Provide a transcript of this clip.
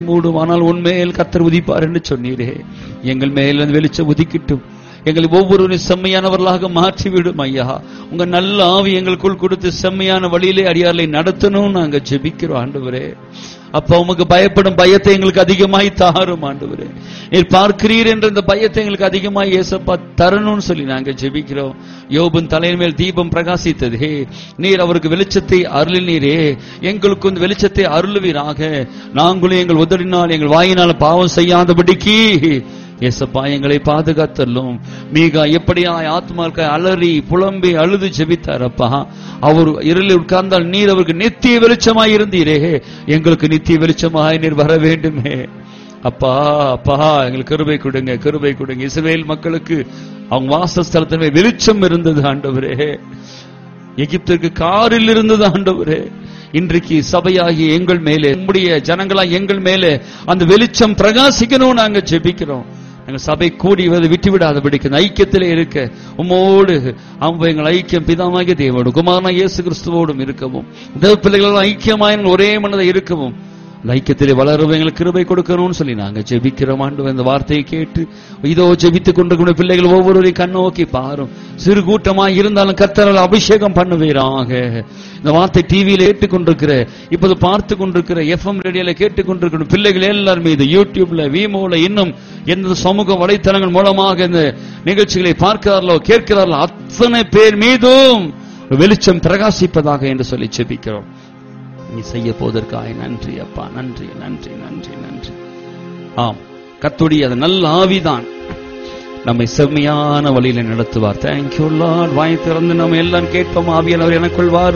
மூடும் ஆனால் உண்மையில் கத்தர் உதிப்பார் என்று சொன்னீரே எங்கள் மேல் அந்த வெளிச்சம் உதிக்கட்டும் எங்களை ஒவ்வொருவரையும் செம்மையானவர்களாக மாற்றிவிடும் ஐயா உங்க நல்ல ஆவி எங்களுக்குள் கொடுத்து செம்மையான வழியிலே அடியார்களை நடத்தணும் நாங்க ஜெபிக்கிறோம் ஆண்டவரே அப்ப உமக்கு பயப்படும் பயத்தை எங்களுக்கு அதிகமாய் தாரும் ஆண்டவரே நீர் பார்க்கிறீர் என்ற இந்த பயத்தை எங்களுக்கு அதிகமாய் ஏசப்பா தரணும்னு சொல்லி நாங்க ஜெபிக்கிறோம் யோபின் தலையின் மேல் தீபம் பிரகாசித்ததே நீர் அவருக்கு வெளிச்சத்தை அருளினீரே எங்களுக்கு இந்த வெளிச்சத்தை அருளுவீராக நாங்களும் எங்கள் உதடினால் எங்கள் வாயினால் பாவம் செய்யாதபடிக்கு ஏசப்பா எங்களை பாதுகாத்தல்லும் மீகா எப்படியாய் ஆத்மாக்கள் அலறி புலம்பி அழுது ஜெபித்தாரப்பா அவர் இருளில் உட்கார்ந்தால் நீர் அவருக்கு நித்திய வெளிச்சமாய் இருந்தீரே எங்களுக்கு நித்திய வெளிச்சமாய் நீர் வர வேண்டுமே அப்பா அப்பா எங்களுக்கு கிருபை கொடுங்க கிருபை கொடுங்க இஸ்ரவேல் மக்களுக்கு அவங்க வாசஸ்தலத்தின் மேல் வெளிச்சம் இருந்தது ஆண்டவரே எகிப்திற்கு காரில் இருந்தது ஆண்டவரே இன்றைக்கு சபையாகி எங்கள் மேலே உம்முடைய ஜனங்களா எங்கள் மேலே அந்த வெளிச்சம் பிரகாசிக்கணும் நாங்க ஜெபிக்கிறோம் எங்கள் சபை கூடி வந்து விட்டுவிடாதபடிக்கு இந்த ஐக்கியத்திலே இருக்க உம்மோடு அவங்க எங்கள் ஐக்கியம் பிதாமாகிய தேவோடு குமாரனா இயேசு கிறிஸ்துவோடும் இருக்கவும் தேவ பிள்ளைகள் ஐக்கியமாய் எங்கள் ஒரே மனதை இருக்கவும் அந்த ஐக்கியத்திலே வளரவும் எங்களுக்கு கிருபை கொடுக்கணும்னு சொல்லி நாங்க ஜெபிக்கிறோம் ஆண்டு இந்த வார்த்தையை கேட்டு இதோ ஜெபித்துக் கொண்டிருக்கிற பிள்ளைகள் ஒவ்வொருவரையும் கண்ணோக்கி பாரும் சிறு கூட்டமாய் இருந்தாலும் கர்த்தரால் அபிஷேகம் பண்ணுவீராக இந்த வார்த்தை டிவியில ஏற்றுக்கொண்டிருக்கிற இப்போது பார்த்து கொண்டிருக்கிற எஃப்எம் ரேடியோல கேட்டுக்கொண்டிருக்கிற பிள்ளைகள் எல்லார் மீது யூடியூப்ல வீமோல இன்னும் எந்த சமூக வலைத்தளங்கள் மூலமாக இந்த நிகழ்ச்சிகளை பார்க்கிறார்களோ கேட்கிறார்களோ அத்தனை பேர் மீதும் வெளிச்சம் பிரகாசிப்பதாக என்று சொல்லி ஜெபிக்கிறோம் நீ செய்ய போவதற்காக நன்றி அப்பா நன்றி நன்றி நன்றி நன்றி ஆம் கத்துடைய அந்த நல்ல ஆவிதான் நம்மை செம்மையான வழியில நடத்துவார் தேங்க்யூ லார்ட் வாய் திறந்து நம்ம எல்லாம் கேட்போம் ஆவியானவர் எனக்குள் வாரும்